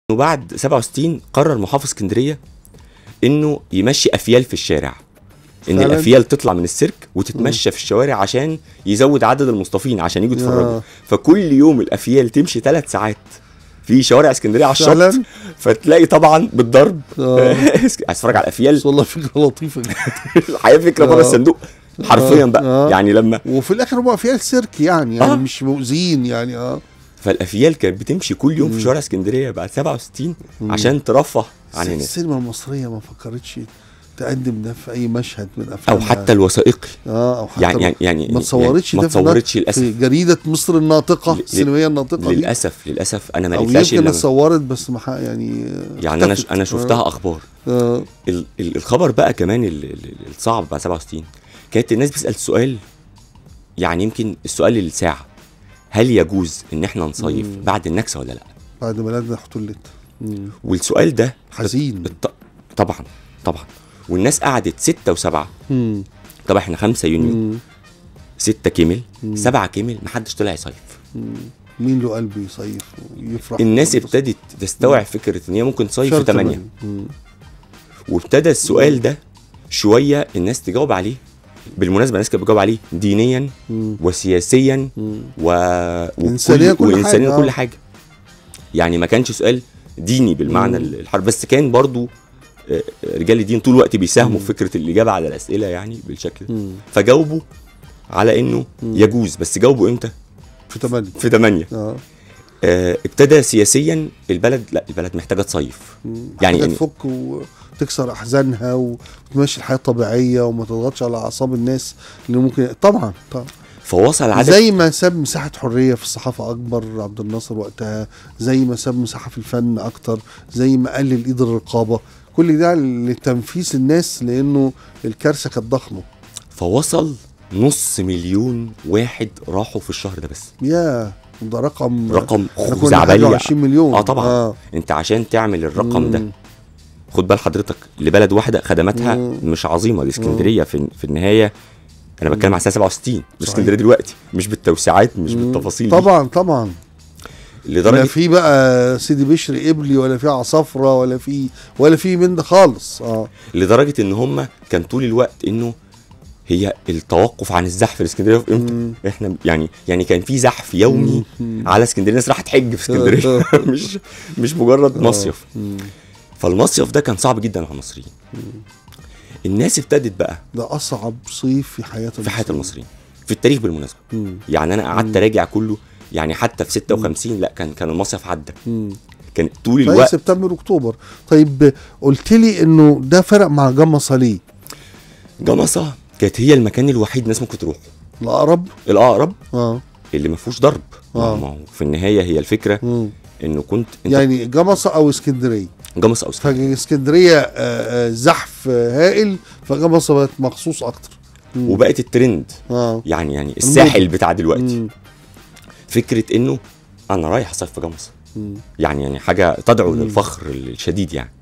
وبعد 67 قرر محافظ اسكندريه انه يمشي افيال في الشارع ان فعلاً؟ الافيال تطلع من السيرك وتتمشى في الشوارع عشان يزود عدد المصطفين عشان يجوا يتفرجوا آه. فكل يوم الافيال تمشي ثلاث ساعات في شوارع اسكندريه على الشط فعلاً؟ فتلاقي طبعا بالضرب آه. عايز تتفرج على الافيال بس والله فكره لطيفه جدا الحقيقه فكره بره آه. الصندوق حرفيا آه. بقى آه. يعني لما وفي الاخر هم فيها سيرك يعني يعني آه. مش مؤذيين يعني اه فالافيال كانت بتمشي كل يوم في شوارع اسكندريه بعد 67 عشان ترفه عن الناس السينما المصريه ما فكرتش تقدم ده في اي مشهد من افلام او حتى الوثائقي اه او حتى يعني يعني يعني ما تصورتش يعني ده ما في النط- تصورتش للاسف في جريده مصر الناطقه ل- السينمائيه الناطقه دي للاسف للاسف انا ما او لقيتهاش يمكن الا اتصورت بس ما ح- يعني يعني انا اختفت. انا شفتها اخبار آه. ال- ال- الخبر بقى كمان ال- ال- الصعب بعد 67 كانت الناس بتسال سؤال يعني يمكن السؤال الساعه هل يجوز ان احنا نصيف مم. بعد النكسه ولا لا بعد بلدنا احتلت مم. والسؤال ده حزين الط- طبعا طبعا والناس قعدت ستة وسبعة مم. طبعا احنا 5 يونيو مم. ستة كمل مم. سبعة كمل محدش طلع يصيف مم. مين له قلب يصيف ويفرح الناس وينبسط؟ ابتدت تستوعب فكرة ان هي ممكن تصيف شهر في 8 تمانية. مم. وابتدى السؤال ده شوية الناس تجاوب عليه بالمناسبة الناس كانت بتجاوب عليه دينيا مم. وسياسيا مم. و... وكل- إنسانيا كل وإنسانيا حاجة، كل آه. حاجة يعني ما كانش سؤال ديني بالمعنى مم. الحرب بس كان برضو آه، رجال الدين طول الوقت بيساهموا مم. في فكرة الإجابة على الأسئلة يعني بالشكل ده مم. فجاوبوا على إنه مم. يجوز بس جاوبوا إمتى؟ في ثمانية في 8 اه آه، ابتدى سياسيا البلد لا البلد محتاجة تصيف مم. يعني حاجة يعني- تفك وتكسر احزانها وتمشي الحياه الطبيعيه وما تضغطش على اعصاب الناس اللي ممكن طبعا طبعا فوصل عدد زي ما ساب مساحه حريه في الصحافه اكبر عبد الناصر وقتها زي ما ساب مساحه في الفن اكتر زي ما قلل ايد الرقابه كل ده لتنفيس الناس لانه الكارثه كانت ضخمه فوصل نص مليون واحد راحوا في الشهر ده بس يا ده رقم رقم إحنا كنا حاجة خزعبلي 20 مليون اه طبعا آه. انت عشان تعمل الرقم ده مم. خد بال حضرتك لبلد واحده خدماتها مم. مش عظيمه دي اسكندريه في, في النهايه انا بتكلم على سنه 67 مش صحيح. اسكندريه دلوقتي مش بالتوسعات مش مم. بالتفاصيل دي. طبعا طبعا لا لدرجه في بقى سيدي بشر قبلي ولا في عصافره ولا في ولا في من ده خالص اه لدرجه ان هم كان طول الوقت انه هي التوقف عن الزحف في الاسكندريه في امتى مم. احنا يعني يعني كان في زحف يومي مم. على اسكندريه الناس راحت تحج في اسكندريه مش مش مجرد مصيف مم. فالمصيف ده كان صعب جدا على المصريين الناس ابتدت بقى ده اصعب صيف في حياه في حياه المصريين في التاريخ بالمناسبه مم. يعني انا قعدت اراجع كله يعني حتى في 56 لا كان كان المصيف عدى مم. كان طول في الوقت سبتمبر اكتوبر طيب قلت لي انه ده فرق مع جمصه ليه؟ جمصه كانت هي المكان الوحيد الناس ممكن تروح الاقرب الاقرب اه اللي ما فيهوش ضرب ما آه. ما هو في النهايه هي الفكره مم. انه كنت انت يعني جمصه او اسكندريه جمصه او اسكندريه فاسكندريه آه، آه، زحف آه، هائل فجمصه بقت مخصوص اكتر مم. وبقت الترند اه يعني يعني الساحل بتاع دلوقتي مم. فكره انه انا رايح اصيف في جمصه مم. يعني يعني حاجه تدعو مم. للفخر الشديد يعني